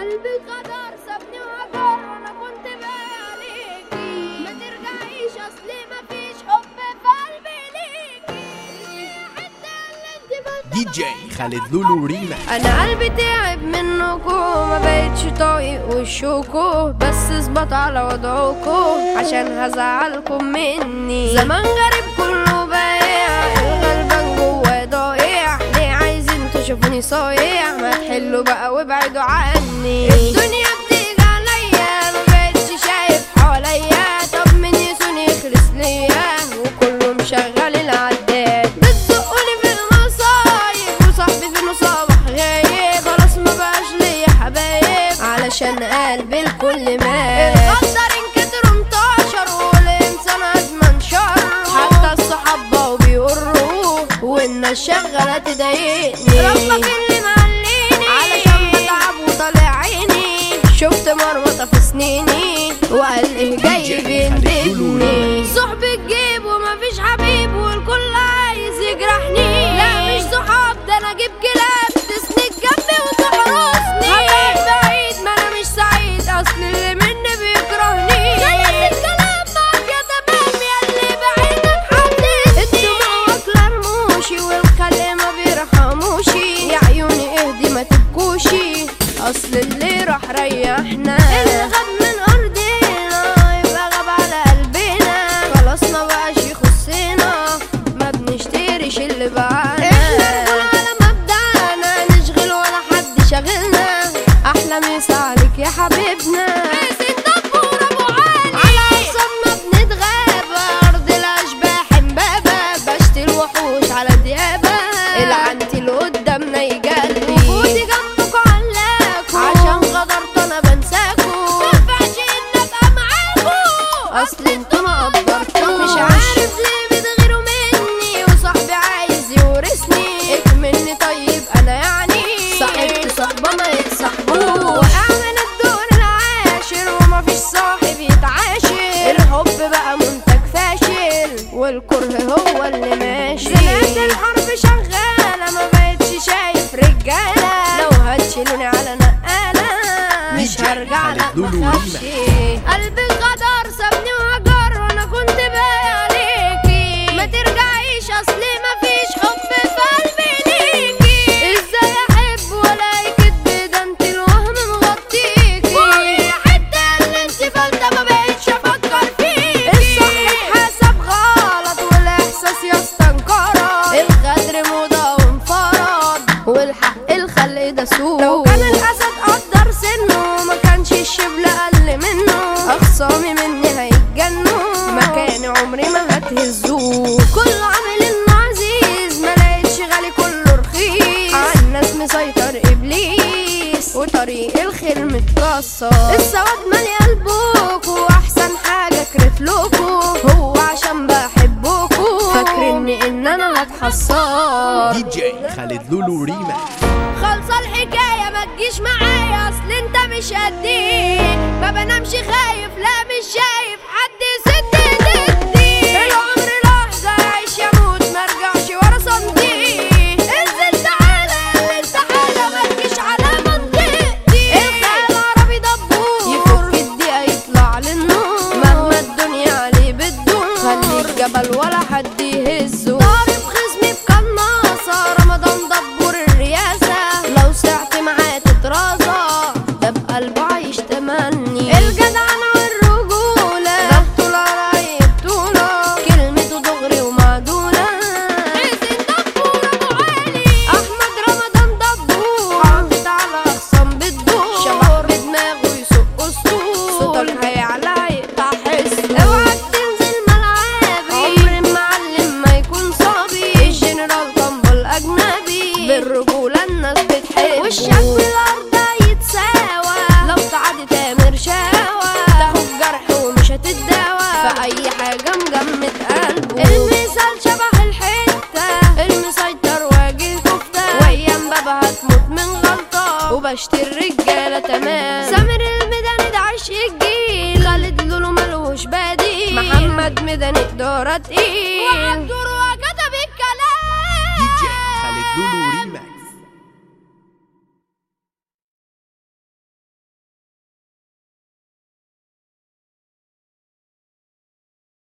قلبي غدر سابني وهجر وانا كنت باقي عليكي ما ترجعيش اصلي مفيش حب في قلبي ليكي حتى اللي انت بس دي جي خالد لولو ريما انا قلبي تعب منكو ما بقتش طايق وشوكو بس اثبت على وضعكو عشان هزعلكم مني زمان غريب كله بايع الغلبان جوا ضايع ليه عايزين تشوفوني صايع ما تحلوا بقى وابعدوا عني الدنيا بتيجي عليا ما بقتش شايف حواليا طب من يسوني يخلص ليا وكله مشغل العداد بتزقوني في المصايب وصاحبي في مصابح غايب خلاص ما بقاش ليا حبايب علشان قلبي الكل مات الغدارين كتروا انتشروا والانسان ادمن شر حتى الصحاب بقوا بيقروا والناس شغاله تضايقني ربك اللي معليني علشان بتعب وطالع عيني شفت مرمطه في سنيني وقال ايه جاي بيندبني صحبي تجيب ومفيش حبيب والكل عايز يجرحني لا مش صحاب ده انا اجيب كلاب تسند جنبي وتحرسني هبعد بعيد ما انا مش سعيد اصل اللي مني بيكرهني خلص الكلام معاك يا تمام يا اللي بعيدك حدد الدموع واكله رموشي والخل ما بيرحموشي يا عيوني اهدي ما تبكوشي اصل اللي راح ريحنا اللي غاب من ارضنا يبقى غاب على قلبنا خلاص ما بقاش يخصنا ما بنشتريش اللي بعنا احنا نقول على مبدأنا نشغل ولا حد شاغلنا احلى مسا عليك يا حبيبنا عايزين دبور ابو علي على اقسام ما بنتغاب ارض الاشباح امبابه بشتي الوحوش على ديابه العنتي اللي قدامنا يجلي وجودي جنبكوا علاكوا عشان غدرت انا بنساكوا مينفعش ان ابقى معاكوا اصل انتوا ما قدرتوش مش عارف ليه بتغيروا مني وصاحبي عايز يورثني اكملني طيب انا يعني صاحبت صاحبه ما يتصاحبوش وقع من الدور العاشر ومفيش صاحب يتعاشر الحب بقى منتج فاشل والكره هو اللي ماشي سمعت الحرب شغالة ما بقتش شايف رجالة لو هتشيلوني على نقالة مش هرجع خالد لا لولو مخافش قلبي غدر سابني وهجر وانا كنت باقي عليكي ما ترجعيش اصلي مفيش حب في قلبي ليكي ازاي احب ولا كدب ده انت الوهم مغطيكي وهي حتة اللي انت فلتة ما بقتش افكر فيكي الصح اتحسب غلط والاحساس يستنكرك الغدر موضة وانفرد والحق الخلق ده سوق لو كان الاسد قدر سنه ما كانش الشبل اقل منه اخصامي مني هيتجنوا مكاني عمري ما هتهزوه كله عامل انه عزيز ما لقيتش غالي كله رخيص عالناس مسيطر ابليس وطريق الخير متكسر السواد مالي قلبك واحسن حاجه كرفلكوا هو عشان بحبكوا فاكرني ان انا هتحصر دي جي خالد لولو ريما خلصة الحكاية ما تجيش معايا اصل انت مش قدي ما بنامش خايف لا مش شايف حد يسد ضدي العمر لحظة يعيش يموت ما ارجعش ورا صندي انزل تعالى اللي انت حاجة ما تجيش على منطقتي الخيال العربي دبور يفك الدقيقة يطلع للنور مهما الدنيا عليه بتدور خليك جبل ولا حد يهزه ضارب خصمي بقناصة رمضان دبور الرياسة لو سعت معاه تترازى ده بقلبه عايش تمني الجدعنة والرجولة ده بطولة رايب طولة كلمته دغري ومعدولة حسين دبور ابو علي احمد رمضان دبور حاطط على اخصام بتدور شبح بدماغه يسوق اسطول صوتك هيعلى هيقطع حس اوعى تنزل ملعبي عمر المعلم ما يكون صبي الجنرال طنبل اجنبي بالرجولة الناس بتحب وشك في الارض هيتساوى لو تعدي تامر شاوى تاخد جرح ومش هتتداوى في اي حاجة مجمد قلبه المثال شبح الحتة المسيطر واجه كفتة وايام بابا هتموت من غلطة وبشتري الرجالة تمام سامر الميداني ده عشق الجيل خالد لولو ملوش بديل محمد ميداني إدارة تقيل وعبد